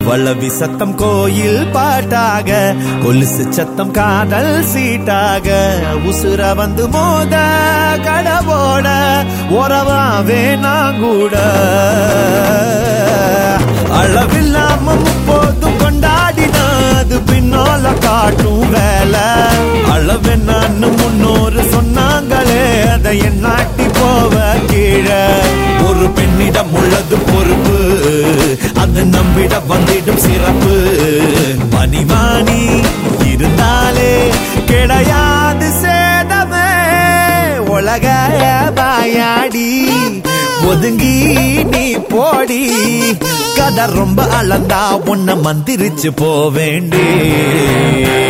வளவி சத்தம் கோயில் பாட்டாக கொலுசு சத்தம் காதல் சீட்டாக உசுர வந்து மோத கடவோட உறவாவே நான் கூட அளவில்லாம போதும் கொண்டாடினது பின்னால காட்டும் வேலை அளவு நான் முன்னோரு சொன்னாங்களே அதை என்னாட்டி போவ கீழே ஒரு பெண்ணிடம் உள்ளது பொறுப்பு அது நம்பிட வந்திடும் சிறப்பு மணிமானி இருந்தாலே கிடையாது சேதமே உலக பாயாடி ஒதுங்கி நீ போடி கதை ரொம்ப அளந்தா உன்னை மந்திரிச்சு போவேண்டே